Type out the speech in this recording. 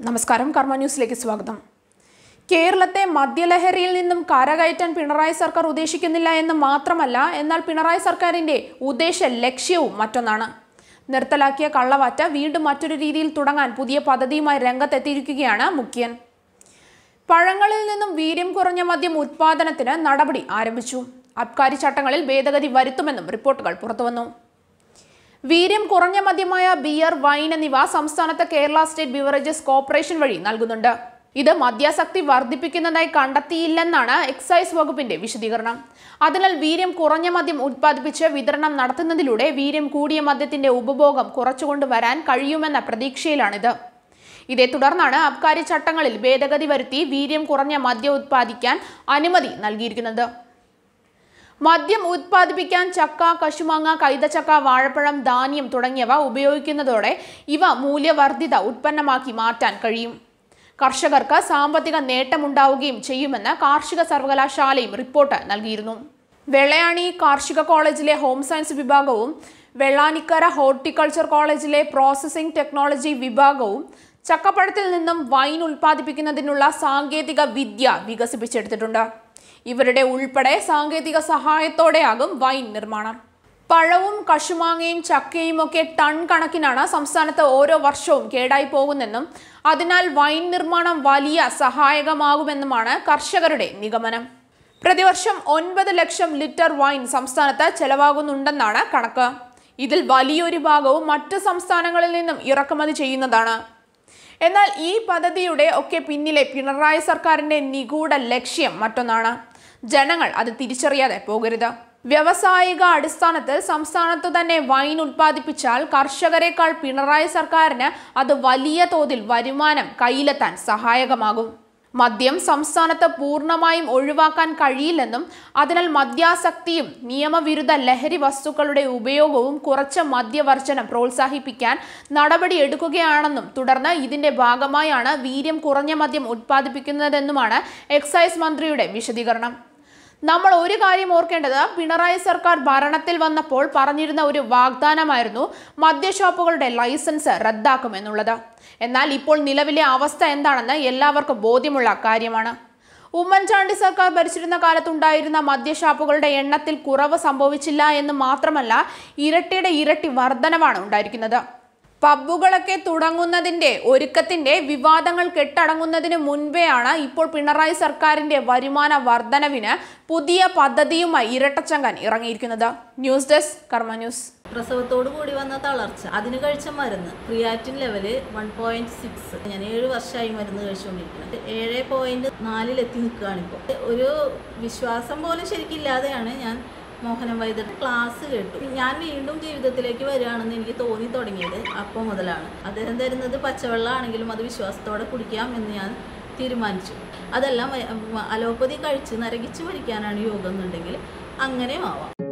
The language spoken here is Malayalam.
നമസ്കാരം കർമ്മ ന്യൂസിലേക്ക് സ്വാഗതം കേരളത്തെ മദ്യലഹരിയിൽ നിന്നും കരകയറ്റാൻ പിണറായി സർക്കാർ ഉദ്ദേശിക്കുന്നില്ല എന്ന് മാത്രമല്ല എന്നാൽ പിണറായി സർക്കാരിന്റെ ഉദ്ദേശ ലക്ഷ്യവും മറ്റൊന്നാണ് നിർത്തലാക്കിയ കള്ളവാറ്റ വീണ്ടും മറ്റൊരു രീതിയിൽ തുടങ്ങാൻ പുതിയ പദ്ധതിയുമായി രംഗത്തെത്തിയിരിക്കുകയാണ് മുഖ്യൻ പഴങ്ങളിൽ നിന്നും വീര്യം കുറഞ്ഞ മദ്യം ഉത്പാദനത്തിന് നടപടി ആരംഭിച്ചു അബ്കാരി ചട്ടങ്ങളിൽ ഭേദഗതി വരുത്തുമെന്നും റിപ്പോർട്ടുകൾ പുറത്തുവന്നു വീര്യം കുറഞ്ഞ മദ്യമായ ബിയർ വൈൻ എന്നിവ സംസ്ഥാനത്ത് കേരള സ്റ്റേറ്റ് ബിവറേജസ് കോർപ്പറേഷൻ വഴി നൽകുന്നുണ്ട് ഇത് മദ്യാസക്തി വർദ്ധിപ്പിക്കുന്നതായി കണ്ടെത്തിയില്ലെന്നാണ് എക്സൈസ് വകുപ്പിന്റെ വിശദീകരണം അതിനാൽ വീര്യം കുറഞ്ഞ മദ്യം ഉത്പാദിപ്പിച്ച് വിതരണം നടത്തുന്നതിലൂടെ വീര്യം കൂടിയ മദ്യത്തിന്റെ ഉപഭോഗം കുറച്ചുകൊണ്ടുവരാൻ കഴിയുമെന്ന പ്രതീക്ഷയിലാണിത് ഇതേ തുടർന്നാണ് അബ്കാരി ചട്ടങ്ങളിൽ ഭേദഗതി വരുത്തി വീര്യം കുറഞ്ഞ മദ്യം ഉത്പാദിക്കാൻ അനുമതി നൽകിയിരിക്കുന്നത് മദ്യം ഉത്പാദിപ്പിക്കാൻ ചക്ക കശുമാങ്ങ കൈതച്ചക്ക വാഴപ്പഴം ധാന്യം തുടങ്ങിയവ ഉപയോഗിക്കുന്നതോടെ ഇവ മൂല്യവർദ്ധിത ഉത്പന്നമാക്കി മാറ്റാൻ കഴിയും കർഷകർക്ക് സാമ്പത്തിക നേട്ടമുണ്ടാവുകയും ചെയ്യുമെന്ന് കാർഷിക സർവകലാശാലയും റിപ്പോർട്ട് നൽകിയിരുന്നു വെള്ളയാണി കാർഷിക കോളേജിലെ ഹോം സയൻസ് വിഭാഗവും വെള്ളാനിക്കര ഹോർട്ടിക്കൾച്ചർ കോളേജിലെ പ്രോസസ്സിംഗ് ടെക്നോളജി വിഭാഗവും ചക്കപ്പഴത്തിൽ നിന്നും വൈൻ ഉൽപ്പാദിപ്പിക്കുന്നതിനുള്ള സാങ്കേതിക വിദ്യ വികസിപ്പിച്ചെടുത്തിട്ടുണ്ട് ഇവരുടെ ഉൾപ്പെടെ സാങ്കേതിക സഹായത്തോടെയാകും വൈൻ നിർമ്മാണം പഴവും കശുമാങ്ങയും ചക്കയും ഒക്കെ ടൺ കണക്കിനാണ് സംസ്ഥാനത്ത് ഓരോ വർഷവും കേടായി പോകുന്നെന്നും അതിനാൽ വൈൻ നിർമ്മാണം വലിയ സഹായകമാകുമെന്നുമാണ് കർഷകരുടെ നിഗമനം പ്രതിവർഷം ഒൻപത് ലക്ഷം ലിറ്റർ വൈൻ സംസ്ഥാനത്ത് ചെലവാകുന്നുണ്ടെന്നാണ് കണക്ക് ഇതിൽ വലിയൊരു ഭാഗവും മറ്റ് സംസ്ഥാനങ്ങളിൽ നിന്നും ഇറക്കുമതി ചെയ്യുന്നതാണ് എന്നാൽ ഈ പദ്ധതിയുടെ ഒക്കെ പിന്നിലെ പിണറായി സർക്കാരിന്റെ നിഗൂഢ ലക്ഷ്യം മറ്റൊന്നാണ് ജനങ്ങൾ അത് തിരിച്ചറിയാതെ പോകരുത് വ്യവസായിക അടിസ്ഥാനത്തിൽ സംസ്ഥാനത്തു തന്നെ വൈൻ ഉൽപ്പാദിപ്പിച്ചാൽ കർഷകരെക്കാൾ പിണറായി സർക്കാരിന് അത് വലിയ തോതിൽ വരുമാനം കയ്യിലെത്താൻ സഹായകമാകും മദ്യം സംസ്ഥാനത്ത് പൂർണ്ണമായും ഒഴിവാക്കാൻ കഴിയില്ലെന്നും അതിനാൽ മദ്യാസക്തിയും നിയമവിരുദ്ധ ലഹരി വസ്തുക്കളുടെ ഉപയോഗവും കുറച്ച് മദ്യവർജനം പ്രോത്സാഹിപ്പിക്കാൻ നടപടിയെടുക്കുകയാണെന്നും തുടർന്ന് ഇതിന്റെ ഭാഗമായാണ് വീര്യം കുറഞ്ഞ മദ്യം ഉത്പാദിപ്പിക്കുന്നതെന്നുമാണ് എക്സൈസ് മന്ത്രിയുടെ വിശദീകരണം നമ്മൾ ഒരു കാര്യം ഓർക്കേണ്ടത് പിണറായി സർക്കാർ ഭരണത്തിൽ വന്നപ്പോൾ പറഞ്ഞിരുന്ന ഒരു വാഗ്ദാനമായിരുന്നു മദ്യഷോപ്പുകളുടെ ലൈസൻസ് റദ്ദാക്കുമെന്നുള്ളത് എന്നാൽ ഇപ്പോൾ നിലവിലെ അവസ്ഥ എന്താണെന്ന് എല്ലാവർക്കും ബോധ്യമുള്ള കാര്യമാണ് ഉമ്മൻചാണ്ടി സർക്കാർ ഭരിച്ചിരുന്ന കാലത്തുണ്ടായിരുന്ന മദ്യഷാപ്പുകളുടെ എണ്ണത്തിൽ കുറവ് സംഭവിച്ചില്ല എന്ന് മാത്രമല്ല ഇരട്ടിയുടെ ഇരട്ടി വർധനവാണ് ഉണ്ടായിരിക്കുന്നത് പബ്ബുകളൊക്കെ തുടങ്ങുന്നതിന്റെ ഒരുക്കത്തിന്റെ വിവാദങ്ങൾ കെട്ടടങ്ങുന്നതിന് മുൻപെയാണ് ഇപ്പോൾ പിണറായി സർക്കാരിന്റെ വരുമാന വർധനവിന് പുതിയ പദ്ധതിയുമായി ഇരട്ടച്ചങ്കൻ ഇറങ്ങിയിരിക്കുന്നത് ന്യൂസ് ഡെസ്ക് കർമ്മ ന്യൂസ് പ്രസവത്തോടു കൂടി വന്ന തളർച്ച അതിന് കഴിച്ച മരുന്ന് creatine level one point six ഞാൻ ഏഴ് വർഷമായി മരുന്ന് കഴിച്ചുകൊണ്ടിരിക്കുന്നത് ഏഴ് പോയിന്റ് നാലിലെത്തി നിൽക്കുകയാണ് ഇപ്പോൾ ഒരു വിശ്വാസം പോലും ശരിക്കില്ലാതെയാണ് ഞാൻ മോഹനം വൈദ്യർ ക്ലാസ് കേട്ടു ഞാൻ വീണ്ടും ജീവിതത്തിലേക്ക് വരികയാണെന്ന് എനിക്ക് തോന്നി തുടങ്ങിയത് അപ്പോൾ മുതലാണ് അദ്ദേഹം തരുന്നത് പച്ചവെള്ളമാണെങ്കിലും അത് വിശ്വാസത്തോടെ കുടിക്കാം എന്ന് ഞാൻ തീരുമാനിച്ചു അതെല്ലാം അലോപ്പതി കഴിച്ച് നരകിച്ച് മരിക്കാനാണ് യോഗം എന്നുണ്ടെങ്കിൽ അങ്ങനെയും ആവാം